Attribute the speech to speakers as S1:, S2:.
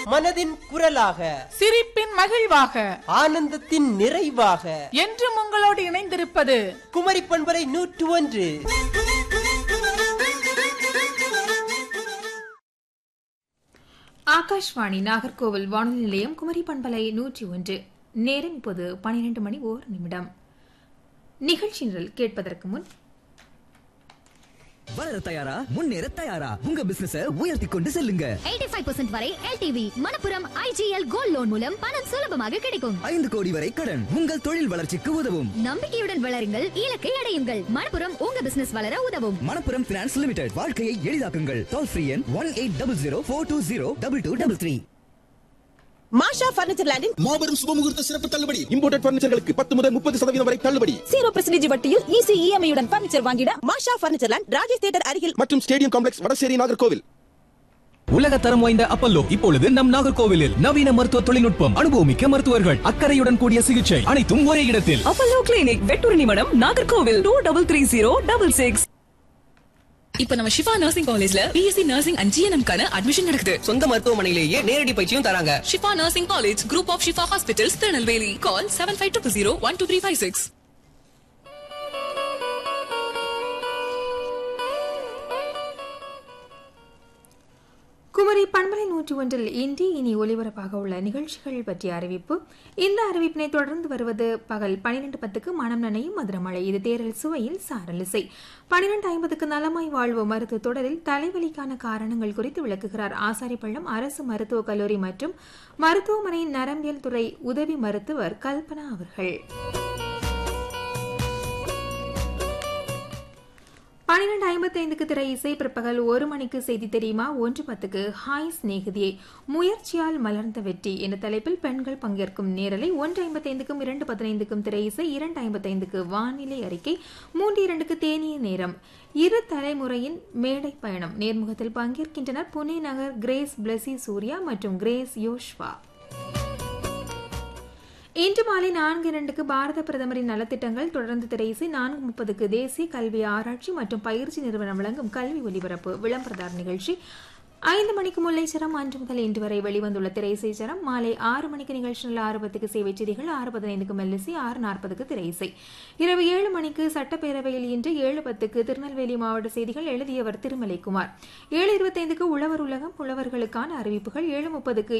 S1: மனதின் குரலாக
S2: சிரிப்பின் மகிழ்வாக
S1: ஆனந்தத்தின் நிறைவாக
S2: என்றும் உங்களோடு இணைந்திருப்பது
S1: குமரி பண்பரை நூற்று ஒன்று
S3: ஆகாஷ்வாணி நாகர்கோவில் வானொலி நிலையம் குமரி பண்பலை நூற்றி ஒன்று நேரம் இப்போது பனிரெண்டு மணி ஓர் நிமிடம் நிகழ்ச்சி நிரல் கேட்பதற்கு முன்
S4: வளர தயாரா முன்னேற தயாரா உங்க பிசினஸ உயர்த்தி கொண்டு செல்லுங்க
S5: 85% வரை LTV Manappuram IGL gold loan மூலம் பணம் சுலபமாக கிடைக்கும்
S4: ஐந்து கோடி வரை கடன் உங்கள் தொழில் வளர்ச்சிக்கு உதவும்
S5: நம்பிக்கையுடன் வளருங்கள் இலக்கை அடையுங்கள் மணப்புரம் உங்க பிசினஸ் வளர உதவும்
S4: மணப்புரம் பினான்ஸ் லிமிடெட் வாழ்க்கையை எளிதாக்குங்கள் டோல் ஃப்ரீ எண் one eight double zero four two zero double two double three
S6: Masha furniture லேண்டின்
S7: மாபெரும் சுபமுகூர்த்த சிறப்பு தள்ளுபடி இம்போர்டட் பர்னிச்சர்களுக்கு பத்து முதல் முப்பது சதவீதம் வரை தள்ளுபடி
S6: ஜீரோ பர்சன்டேஜ் வட்டியில் ஈஸி இஎம்ஐ உடன் பர்னிச்சர் வாங்கிட Masha furniture land Rajesh theatre அருகில்
S7: மற்றும் ஸ்டேடியம் காம்ப்ளெக்ஸ் வடசேரி நாகர்கோவில்
S8: உலக தரம் வாய்ந்த அப்பல்லோ இப்பொழுது நம் நாகர்கோவிலில் நவீன மருத்துவ தொழில்நுட்பம் அனுபவமிக்க மருத்துவர்கள் அக்கறையுடன் கூடிய சிகிச்சை அனைத்தும் ஒரே இடத்தில்
S6: அப்பல்லோ கிளினிக் வெட்டூர் நிமடம் Nagercoil two double three zero double six
S9: இப்ப நம்ம ஷிஃபா நர்சிங் காலேஜ்ல பிஎஸ்சி நர்சிங் அண்ட் ஜிஎன்எம் கான அட்மிஷன் நடக்குது
S4: சொந்த மருத்துவமனையிலேயே நேரடி பயிற்சியும் தராங்க
S9: Shifa nursing college group of Shifa hospitals Tirunelveli call seven five two zero one two three five six
S3: Kumari பண்பலை நூற்றி ஒன்றில் இன்றி இனி ஒலிபரப்பாக உள்ள நிகழ்ச்சிகள் பற்றிய அறிவிப்பு இந்த அறிவிப்பினை தொடர்ந்து வருவது பகல் பனிரெண்டு பத்துக்கு மனம் நனையும் மதுரமழை இது தேரல் சுவையில் சாரலிசை பனிரெண்டு ஐம்பதுக்கு நலமாய் வாழ்வு மருத்துவ தொடரில் தலைவலிக்கான காரணங்கள் குறித்து விளக்குகிறார் ஆசாரிப்பள்ளம் அரசு மருத்துவக் கல்லூரி மற்றும் மருத்துவமனை நரம்பியல் துறை உதவி மருத்துவர் கல்பனா அவர்கள் பனிரெண்டு ஐம்பத்தி ஐந்துக்கு திரை இசை பிற்பகல் ஒரு மணிக்கு செய்தி தெரியுமா ஒன்று பத்துக்கு ஹாய் சிநேகிதியே முயற்சியால் மலர்ந்த வெற்றி என்ற தலைப்பில் பெண்கள் பங்கேற்கும் நேரலை ஒன்று ஐம்பத்தைந்துக்கும் இரண்டு பதினைந்துக்கும் திரை இசை இரண்டு ஐம்பத்தைந்துக்கு வானிலை அறிக்கை மூன்று இரண்டுக்கு தேனிய நேரம் இரு தலைமுறையின் மேடை பயணம் நேர்முகத்தில் பங்கேற்கின்றனர் புனே நகர் கிரேஸ் பிளஸி சூர்யா மற்றும் கிரேஸ் யோஷ்வா இன்று மாலை நான்கு இரண்டுக்கு பாரத பிரதமரின் நலத்திட்டங்கள் தொடர்ந்து திரையிசை நான்கு முப்பதுக்கு தேசிய கல்வி ஆராய்ச்சி மற்றும் பயிற்சி நிறுவனம் வழங்கும் கல்வி ஒலிபரப்பு விளம்பரதார் நிகழ்ச்சி ஐந்து மணிக்கு முல்லைச்சரம் அன்று முதல் இன்று வரை வெளிவந்துள்ள திரையிசை சரம் மாலை ஆறு மணிக்கு நிகழ்ச்சியில் ஆறு பத்துக்கு சேவை செய்திகள் ஆறு பதினைந்துக்கு மெல்லிசை ஆறு நாற்பதுக்கு திரையிசை இரவு ஏழு மணிக்கு சட்டப்பேரவையில் இன்று ஏழு பத்துக்கு திருநெல்வேலி மாவட்ட செய்திகள் எழுதியவர் திருமலைக்குமார் ஏழு இருபத்தைந்துக்கு உழவர் உலகம் உழவர்களுக்கான அறிவிப்புகள் ஏழு முப்பதுக்கு